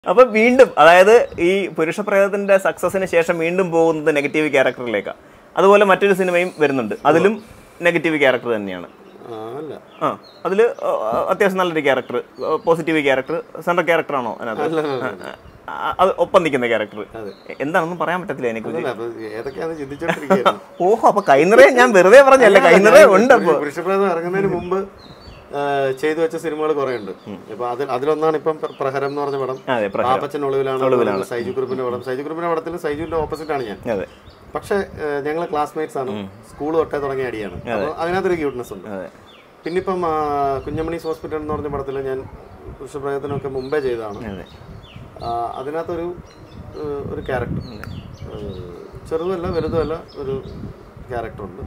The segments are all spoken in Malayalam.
അപ്പൊ വീണ്ടും അതായത് ഈ പുരുഷ പ്രേതത്തിന്റെ സക്സസിന് ശേഷം വീണ്ടും പോകുന്നത് നെഗറ്റീവ് ക്യാരക്ടറിലേക്കാണ് അതുപോലെ മറ്റൊരു സിനിമയും വരുന്നുണ്ട് അതിലും നെഗറ്റീവ് ക്യാരക്ടർ തന്നെയാണ് ആ, അല്ല ആ അതിൽ അത്യാവശ്യം നല്ലൊരു ക്യാരക്ടർ പോസിറ്റീവ് ക്യാരക്ടർ സെൻട്രൽ ക്യാരക്ടറാണോ അതിനകത്ത് ആ, ആ, അത് ഒപ്പം നിൽക്കുന്ന ക്യാരക്ടർ അതെ. എന്താണെന്നും പറയാൻ പറ്റത്തില്ല അതിനെക്കുറിച്ച് അല്ല, അപ്പൊ ഏതൊക്കെയാണ് ചിന്തിച്ചോണ്ടിരിക്കുകയായിരുന്നു ഓഹോ അപ്പൊ കൈനിറയെ ഞാൻ വെറുതെ പറഞ്ഞല്ല കൈനിറയെ ഉണ്ട് അപ്പൊ പുരുഷപ്രേതം ഇറങ്ങുന്നതിന് മുമ്പ് ആ, ചെയ്തു വെച്ച സിനിമകൾ കുറെ ഉണ്ട് ഇപ്പൊ അതിൽ അതിലൊന്നാണ് ഇപ്പം പ്ര- പ്രഹരം എന്ന് പറഞ്ഞ പടം അതെ പ്രഹരം പാപ്പച്ചൻ ഒളിവിലാണ് സൈജു ഗ്രൂപ്പിന്റെ പടം സൈജു ഗ്രൂപ്പിന്റെ പടത്തിൽ സൈജുവിന്റെ ഓപ്പോസിറ്റ് ആണ് ഞാൻ അതെ പക്ഷെ ഞങ്ങൾ ക്ലാസ്മേറ്റ്സ് ആണ് സ്കൂൾ തൊട്ടേ തുടങ്ങിയ അടിയാണ് അപ്പോൾ അതിനകത്തൊരു ക്യൂട്ട്നെസ് ഉണ്ട് അതെ പിന്നിപ്പം ആ, കുഞ്ഞമണീസ് ഹോസ്പിറ്റൽ എന്ന് പറഞ്ഞ പടത്തിൽ ഞാൻ പുരുഷപ്രയത്നമൊക്കെ മുമ്പേ ചെയ്തതാണ് അതെ ആ, അതിനകത്തൊരു ഏഹ്, ഒരു ക്യാരക്ടർ ചെറുതുമല്ല വലുതുമല്ല ഒരു ക്യാരക്ടറുണ്ട്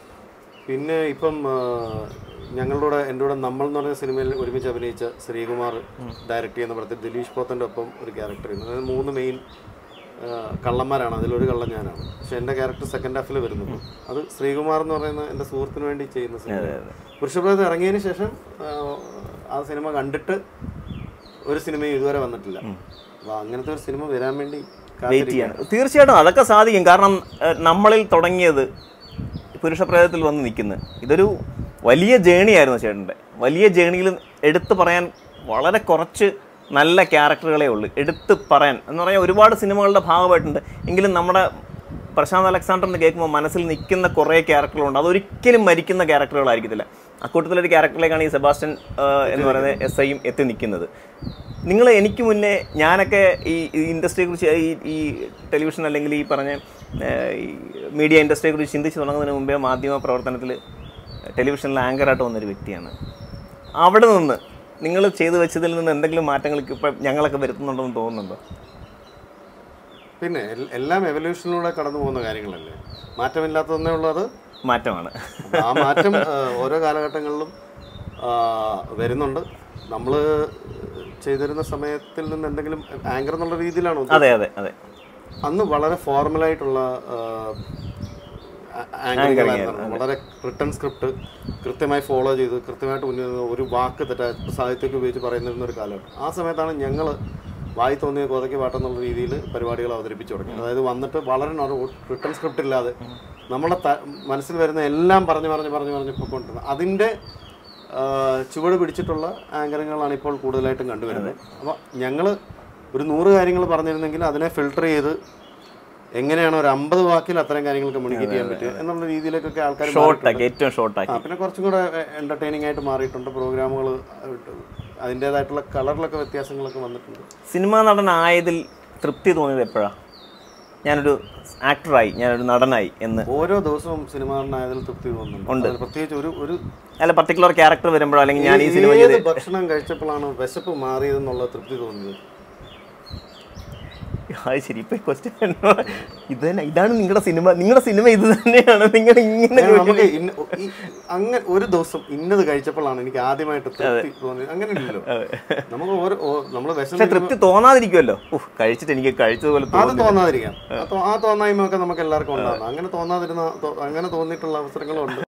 പിന്നെ ഇപ്പം ആ, ഞങ്ങളുടെ കൂടെ എൻ്റെ കൂടെ നമ്മൾ എന്ന് പറഞ്ഞ സിനിമയിൽ ഒരുമിച്ച് അഭിനയിച്ച ശ്രീകുമാർ ഡയറക്റ്റ് ചെയ്യുന്ന പടത്തിൽ ദിലീഷ് പോത്തൻ്റെ ഒപ്പം ഒരു ക്യാരക്ടർ ചെയ്യുന്നു അതായത് മൂന്ന് മെയിൻ കള്ളന്മാരാണ് അതിലൊരു കള്ളൻ ഞാനാണ് പക്ഷെ എൻ്റെ ക്യാരക്ടർ സെക്കൻഡ് ഹാഫിൽ വരുന്നുള്ളൂ അത് ശ്രീകുമാർ എന്ന് പറയുന്ന എൻ്റെ സുഹൃത്തിന് വേണ്ടി ചെയ്യുന്ന സിനിമ പുരുഷപ്രേതം ഇറങ്ങിയതിന് ശേഷം ആ, ആ സിനിമ കണ്ടിട്ട് ഒരു സിനിമയും ഇതുവരെ വന്നിട്ടില്ല അപ്പൊ അങ്ങനത്തെ ഒരു സിനിമ വരാൻ വേണ്ടി വെയിറ്റ് ചെയ്യാണ് തീർച്ചയായിട്ടും അതൊക്കെ സാധിക്കും കാരണം ഏഹ്, നമ്മളിൽ തുടങ്ങിയത് പുരുഷപ്രേതത്തിൽ വന്ന് നിൽക്കുന്നത് ഇതൊരു വലിയ ജേണി ആയിരുന്നു ചേട്ടൻ്റെ വലിയ ജേണിയിൽ എടുത്തു പറയാൻ വളരെ കുറച്ച് നല്ല ക്യാരക്ടറുകളേ ഉള്ളൂ എടുത്ത് പറയാൻ എന്ന് പറയാൻ ഒരുപാട് സിനിമകളുടെ ഭാഗമായിട്ടുണ്ട് എങ്കിലും നമ്മുടെ പ്രശാന്ത് അലക്സാണ്ടർ എന്ന് കേൾക്കുമ്പോൾ മനസ്സിൽ നിൽക്കുന്ന കുറേ ക്യാരക്ടറുകളുണ്ട് അതൊരിക്കലും മരിക്കുന്ന ക്യാരക്ടറുകളായിരിക്കത്തില്ല അക്കൂട്ടത്തിലൊരു ക്യാരക്ടറിലേക്കാണ് ഈ സെബാസ്റ്റ്യൻ ഏഹ്, എന്ന് പറയുന്ന എസ് ഐയും എത്തി നിൽക്കുന്നത് നിങ്ങൾ എനിക്ക് മുന്നേ ഞാനൊക്കെ ഈ ഇൻഡസ്ട്രിയെ കുറിച്ച് ഈ ഈ ടെലിവിഷൻ അല്ലെങ്കിൽ ഈ പറഞ്ഞ ഏഹ്, ഈ മീഡിയ ഇൻഡസ്ട്രിയെ കുറിച്ച് ചിന്തിച്ച് തുടങ്ങുന്നതിന് മുമ്പേ മാധ്യമ പ്രവർത്തനത്തിൽ ടെലിവിഷനിൽ ആങ്കറായിട്ട് വന്നൊരു വ്യക്തിയാണ് അവിടെ നിന്ന് നിങ്ങൾ ചെയ്തു വെച്ചതിൽ നിന്ന് എന്തെങ്കിലും മാറ്റങ്ങൾ ഇപ്പം ഞങ്ങളൊക്കെ വരുത്തുന്നുണ്ടെന്ന് തോന്നുന്നുണ്ടോ പിന്നെ എൽ- എല്ലാം എവല്യൂഷനിലൂടെ കടന്നു പോകുന്ന കാര്യങ്ങളല്ലേ മാറ്റമില്ലാത്തതൊന്നേ ഉള്ളത് മാറ്റമാണ് അപ്പൊ ആ മാറ്റം ആ, ഓരോ കാലഘട്ടങ്ങളിലും ആ, വരുന്നുണ്ട് നമ്മൾ ചെയ്തിരുന്ന സമയത്തിൽ നിന്ന് എന്തെങ്കിലും ആങ്കർ എന്നുള്ള രീതിയിലാണോ ഉദ്ദേശിച്ചത്? അതെ അതെ അതെ അന്ന് വളരെ ഫോർമലായിട്ടുള്ള ആംഗിളുകളായിരുന്നു വളരെ റിട്ടേൺ സ്ക്രിപ്റ്റ് കൃത്യമായി ഫോളോ ചെയ്ത് കൃത്യമായിട്ട് മുന്നിൽ നിന്ന് ഒരു വാക്ക് തെറ്റാ സാഹിത്യമൊക്കെ ഉപയോഗിച്ച് പറയുന്നിരുന്ന ഒരു കാലഘട്ടം ആ സമയത്താണ് ഞങ്ങൾ വായി തോന്നിയ കോതയ്ക്ക് പാട്ടെന്നുള്ള രീതിയിൽ പരിപാടികൾ അവതരിപ്പിച്ചു തുടങ്ങി അതായത് വന്നിട്ട് വളരെ റിട്ടേൺ സ്ക്രിപ്റ്റ് ഇല്ലാതെ നമ്മുടെ ത- മനസ്സിൽ വരുന്ന എല്ലാം പറഞ്ഞ് പറഞ്ഞ് പറഞ്ഞ് പറഞ്ഞ് പോയിക്കൊണ്ടിരുന്നത് അതിൻ്റെ ആ, ചുവട് പിടിച്ചിട്ടുള്ള ആങ്കറിങ്ങളാണ് ഇപ്പോൾ കൂടുതലായിട്ടും കണ്ടുവരുന്നത് അപ്പോൾ ഞങ്ങൾ ഒരു നൂറ് കാര്യങ്ങൾ പറഞ്ഞിരുന്നെങ്കിൽ അതിനെ ഫിൽട്ടർ ചെയ്ത് എങ്ങനെയാണ് ഒരു അമ്പത് വാക്കിൽ അത്തരം കാര്യങ്ങൾ കമ്മ്യൂണിക്കേറ്റ് ചെയ്യാൻ പറ്റുക എന്നുള്ള രീതിയിലേക്കൊക്കെ ആൾക്കാർ ഷോർട്ടാക്കി ഏറ്റവും ഷോർട്ടാക്കി പിന്നെ കുറച്ചും കൂടെ എന്റർടൈനിങ് ആയിട്ട് മാറിയിട്ടുണ്ട് പ്രോഗ്രാമുകൾ അതിൻ്റെതായിട്ടുള്ള കളറിലൊക്കെ വ്യത്യാസങ്ങളൊക്കെ വന്നിട്ടുണ്ട് സിനിമാ നടനായതിൽ തൃപ്തി തോന്നിയത് എപ്പോഴാണ് ഞാനൊരു ആക്ടറായി ഞാനൊരു നടനായി എന്ന് ഓരോ ദിവസവും സിനിമ നടനായതിൽ തൃപ്തി തോന്നുന്നുണ്ട് അതിൽ പ്രത്യേകിച്ച് ഒരു ഒരു അല്ല പർട്ടിക്കുലർ ക്യാരക്ടർ വരുമ്പോഴോ അല്ലെങ്കിൽ ഞാൻ ഈ സിനിമ ഏത് ഭക്ഷണം കഴിച്ചപ്പോഴാണ് വിശപ്പ് മാറിയതെന്നുള്ള തൃപ്തി തോന്നിയത് അത് ശരി ഇപ്പൊ ക്വസ്റ്റ്യൻ ഇത് തന്നെ ഇതാണ് നിങ്ങളുടെ സിനിമ നിങ്ങളുടെ സിനിമ ഇത് തന്നെയാണ് നിങ്ങൾ ഇങ്ങനെ ഞാൻ നമുക്ക് ഇന്ന- ഈ- അങ്ങനെ ഒരു ദിവസം ഇന്നത് കഴിച്ചപ്പോഴാണ് എനിക്ക് ആദ്യമായിട്ട് തൃപ്തി തോന്നിയത് അങ്ങനെ ഇല്ലല്ലോ നമുക്ക് ഓരോ നമ്മൾ പക്ഷെ വിശന്ന് തൃപ്തി തോന്നാതിരിക്കുമല്ലോ ഉഫ് കഴിച്ചിട്ട് എനിക്ക് കഴിച്ചതുപോലെ അത് തോന്നി തോന്നാതിരിക്കാം ആ തോ- ആ തോന്നായ്മ ഒക്കെ നമുക്ക് എല്ലാവർക്കും ഉണ്ടാകും അങ്ങനെ തോന്നാതിരുന്ന തോ- അങ്ങനെ തോന്നിയിട്ടുള്ള അവസരങ്ങളും ഉണ്ട്